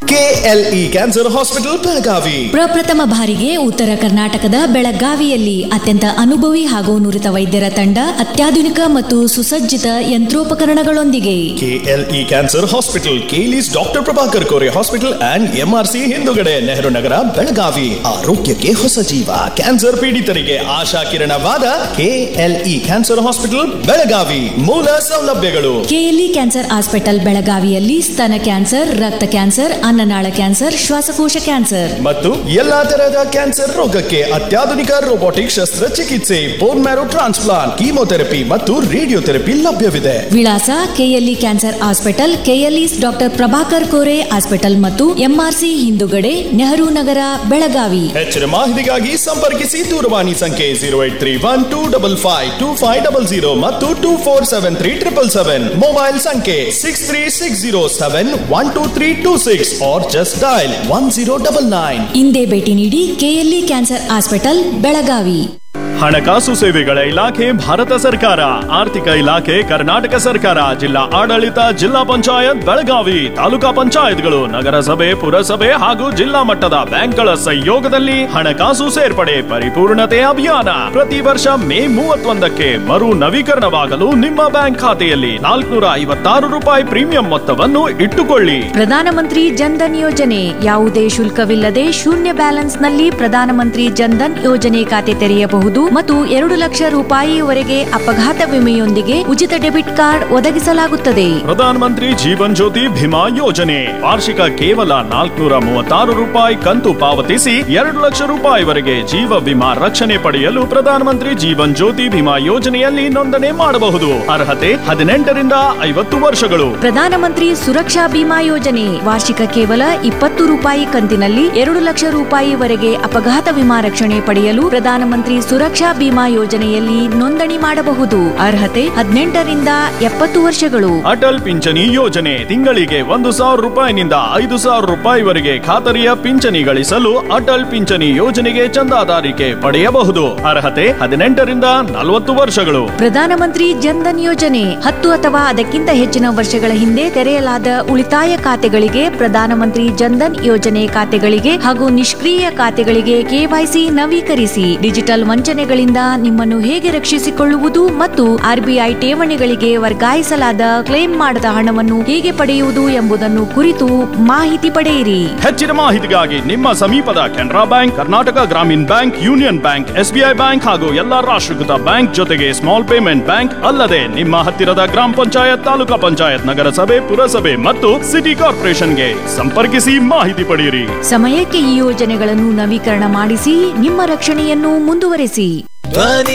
KLE cancer hospital Belagavi ಪ್ರಪ್ರಥಮ ಬಾರಿಗೆ ಉತ್ತರ ಕರ್ನಾಟಕದ ಬೆಳಗಾವಿಯಲ್ಲಿ ಅತ್ಯಂತ ಅನುಭವಿ ಹಾಗೂ ನುರಿತ ವೈದ್ಯರ ತಂಡ ಅತ್ಯಾಧುನಿಕ ಮತ್ತು ಸುಸಜ್ಜಿತ ಯಂತ್ರೋಪಕರಣಗಳೊಂದಿಗೆ KLE cancer hospital KLE's doctor Prabhakar Kore hospital and MRC ಹಿಂದುಗಡೆ ನೆಹರು ನಗರ ಬೆಳಗಾವಿ ಆರೋಗ್ಯಕ್ಕೆ ಹೊಸ ಜೀವ ಕ್ಯಾನ್ಸರ್ ಪೀಡಿತರಿಗೆ ಆಶಾ ಕಿರಣವಾದ ಕೆಎಲ್ಇ ಕ್ಯಾನ್ಸರ್ ಹಾಸ್ಪಿಟಲ್ ಬೆಳಗಾವಿ ಮೂಲ ಸೌಲಭ್ಯಗಳು ಕೆಎಲ್ಇ ಕ್ಯಾನ್ಸರ್ ಹಾಸ್ಪಿಟಲ್ ಬೆಳಗಾವಿಯಲ್ಲಿ ಸ್ತನ ಕ್ಯಾನ್ಸರ್ ರಕ್ತ ಕ್ಯಾನ್ಸರ್ ಅನ್ನನಾಳ ಕ್ಯಾನ್ಸರ್ ಶ್ವಾಸಕೋಶ ಕ್ಯಾನ್ಸರ್ ಮತ್ತು ಎಲ್ಲಾ ತರಹದ ಕ್ಯಾನ್ಸರ್ ರೋಗಕ್ಕೆ ಅತ್ಯಾಧುನಿಕ ರೋಬೋಟಿಕ್ ಶಸ್ತ್ರಚಿಕಿತ್ಸೆ ಬೋನ್ ಮ್ಯಾರೋ ಟ್ರಾನ್ಸ್ಪ್ಲಾಂಟ್ ಕೀಮೋಥೆರಪಿ ಮತ್ತು ರೇಡಿಯೋಥೆರಪಿ ಲಭ್ಯವಿದೆ ವಿಳಾಸ KLE cancer hospital KLE doctor Prabhakar Kore hospital ಮತ್ತು ಎಂಆರ್ಸಿ ಹಿಂದುಗಡೆ ನೆಹರು ನಗರ ಬೆಳಗಾವಿ ಹೆಚ್ಚಿನ ಮಾಹಿತಿಗಾಗಿ ಸಂಪರ್ಕಿಸಿ ದೂರವಾಣಿ ಸಂಖ್ಯೆ zero eight three one two double five two five double zero ಮತ್ತು two four seven three triple seven mobile ಸಂಖ್ಯೆ six three six zero seven one two three two six or just dial one zero double nine ಇಂದೇ ಭೇಟಿ ನೀಡಿ KLE cancer hospital Belagavi ಹಣಕಾಸು ಸೇವೆಗಳ ಇಲಾಖೆ ಭಾರತ ಸರ್ಕಾರ ಆರ್ಥಿಕ ಇಲಾಖೆ ಕರ್ನಾಟಕ ಸರ್ಕಾರ ಜಿಲ್ಲಾ ಆಡಳಿತ ಜಿಲ್ಲಾ ಪಂಚಾಯತ್ ಬೆಳಗಾವಿ ತಾಲೂಕಾ ಪಂಚಾಯತ್ಗಳು ನಗರಸಭೆ ಪುರಸಭೆ ಹಾಗೂ ಜಿಲ್ಲಾ ಮಟ್ಟದ ಬ್ಯಾಂಕ್ಗಳ ಸಹಯೋಗದಲ್ಲಿ ಹಣಕಾಸು ಸೇರ್ಪಡೆ ಪರಿಪೂರ್ಣತೆ ಅಭಿಯಾನ ಪ್ರತಿ ವರ್ಷ ಮೇ ಮೂವತ್ತೊಂದಕ್ಕೆ ಮರು ನವೀಕರಣವಾಗಲು ನಿಮ್ಮ ಬ್ಯಾಂಕ್ ಖಾತೆಯಲ್ಲಿ ನಾಲ್ಕುನೂರ ಐವತ್ತಾರು ರೂಪಾಯಿ ಪ್ರೀಮಿಯಂ ಮೊತ್ತವನ್ನು ಇಟ್ಟುಕೊಳ್ಳಿ ಪ್ರಧಾನಮಂತ್ರಿ ಜನ್ಧನ್ ಯೋಜನೆ ಯಾವುದೇ ಶುಲ್ಕವಿಲ್ಲದೆ ಶೂನ್ಯ ಬ್ಯಾಲೆನ್ಸ್ ನಲ್ಲಿ ಪ್ರಧಾನಮಂತ್ರಿ ಜನ್ಧನ್ ಯೋಜನೆ ಖಾತೆ ತೆರೆಯಬಹುದು ಮತ್ತು ಎರಡು ಲಕ್ಷ ರೂಪಾಯಿವರೆಗೆ ಅಪಘಾತ ವಿಮೆಯೊಂದಿಗೆ ಉಚಿತ ಡೆಬಿಟ್ ಕಾರ್ಡ್ ಒದಗಿಸಲಾಗುತ್ತದೆ ಪ್ರಧಾನ ಮಂತ್ರಿ ಜೀವನ್ ಜ್ಯೋತಿ ಭೀಮಾ ಯೋಜನೆ ವಾರ್ಷಿಕ ಕೇವಲ ನಾಲ್ಕುನೂರ ಮೂವತ್ತಾರು ರೂಪಾಯಿ ಕಂತು ಪಾವತಿಸಿ ಎರಡು ಲಕ್ಷ ರೂಪಾಯಿವರೆಗೆ ಜೀವ ವಿಮಾ ರಕ್ಷಣೆ ಪಡೆಯಲು ಪ್ರಧಾನ ಮಂತ್ರಿ ಜೀವನ್ ಜ್ಯೋತಿ ಭೀಮಾ ಯೋಜನೆಯಲ್ಲಿ ನೋಂದಣಿ ಮಾಡಬಹುದು ಅರ್ಹತೆ ಹದಿನೆಂಟರಿಂದ ಐವತ್ತು ವರ್ಷಗಳು ಪ್ರಧಾನಮಂತ್ರಿ ಸುರಕ್ಷಾ ಬಿಮಾ ಯೋಜನೆ ವಾರ್ಷಿಕ ಕೇವಲ ಇಪ್ಪತ್ತು ರೂಪಾಯಿ ಕಂತಿನಲ್ಲಿ ಎರಡು ಲಕ್ಷ ರೂಪಾಯಿವರೆಗೆ ಅಪಘಾತ ವಿಮಾ ರಕ್ಷಣೆ ಪಡೆಯಲು ಪ್ರಧಾನಮಂತ್ರಿ ಸುರಕ್ಷಾ ಬಿಮಾ ಯೋಜನೆಯಲ್ಲಿ ನೋಂದಣಿ ಮಾಡಬಹುದು ಅರ್ಹತೆ ಹದಿನೆಂಟರಿಂದ ಎಪ್ಪತ್ತು ವರ್ಷಗಳು ಅಟಲ್ ಪಿಂಚಣಿ ಯೋಜನೆ ತಿಂಗಳಿಗೆ ಒಂದು ಸಾವಿರ ರೂಪಾಯಿನಿಂದ ಐದು ಸಾವಿರ ರೂಪಾಯಿವರೆಗೆ ಖಾತರಿಯ ಪಿಂಚಣಿ ಗಳಿಸಲು ಅಟಲ್ ಪಿಂಚಣಿ ಯೋಜನೆಗೆ ಚಂದಾದಾರಿಕೆ ಪಡೆಯಬಹುದು ಅರ್ಹತೆ ಹದಿನೆಂಟರಿಂದ ನಲವತ್ತು ವರ್ಷಗಳು ಪ್ರಧಾನಮಂತ್ರಿ ಜನ್ಧನ್ ಯೋಜನೆ ಹತ್ತು ಅಥವಾ ಅದಕ್ಕಿಂತ ಹೆಚ್ಚಿನ ವರ್ಷಗಳ ಹಿಂದೆ ತೆರೆಯಲಾದ ಉಳಿತಾಯ ಖಾತೆಗಳಿಗೆ ಪ್ರಧಾನಮಂತ್ರಿ ಜನ್ಧನ್ ಯೋಜನೆ ಖಾತೆಗಳಿಗೆ ಹಾಗೂ ನಿಷ್ಕ್ರಿಯ ಖಾತೆಗಳಿಗೆ ಕೆವೈಸಿ ನವೀಕರಿಸಿ ಡಿಜಿಟಲ್ ವಂಚನೆಗಳಿಂದ ನಿಮ್ಮನ್ನು ಹೇಗೆ ರಕ್ಷಿಸಿಕೊಳ್ಳುವುದು ಮತ್ತು ಆರ್ಬಿಐ ಠೇವಣಿಗಳಿಗೆ ವರ್ಗಾಯಿಸಲಾದ ಕ್ಲೇಮ್ ಮಾಡದ ಹಣವನ್ನು ಹೇಗೆ ಪಡೆಯುವುದು ಎಂಬುದನ್ನು ಕುರಿತು ಮಾಹಿತಿ ಪಡೆಯಿರಿ ಹೆಚ್ಚಿನ ಮಾಹಿತಿಗಾಗಿ ನಿಮ್ಮ ಸಮೀಪದ Canara bank Karnataka Grameena bank union bank SBI bank ಹಾಗೂ ಎಲ್ಲಾ ರಾಷ್ಟ್ರೀಕೃತ ಬ್ಯಾಂಕ್ ಜೊತೆಗೆ ಸ್ಮಾಲ್ ಪೇಮೆಂಟ್ ಬ್ಯಾಂಕ್ ಅಲ್ಲದೆ ನಿಮ್ಮ ಹತ್ತಿರದ ಗ್ರಾಮ ಪಂಚಾಯತ್ ತಾಲೂಕಾ ಪಂಚಾಯತ್ ನಗರಸಭೆ ಪುರಸಭೆ ಮತ್ತು ಸಿಟಿ ಕಾರ್ಪೊರೇಷನ್ಗೆ ಸಂಪರ್ಕಿಸಿ ಮಾಹಿತಿ ಪಡೆಯಿರಿ ಸಮಯಕ್ಕೆ ಈ ಯೋಜನೆಗಳನ್ನು ನವೀಕರಣ ಮಾಡಿಸಿ ನಿಮ್ಮ ರಕ್ಷಣೆಯನ್ನು ಮುಂದುವರೆಸಿ ಧ್ವನಿ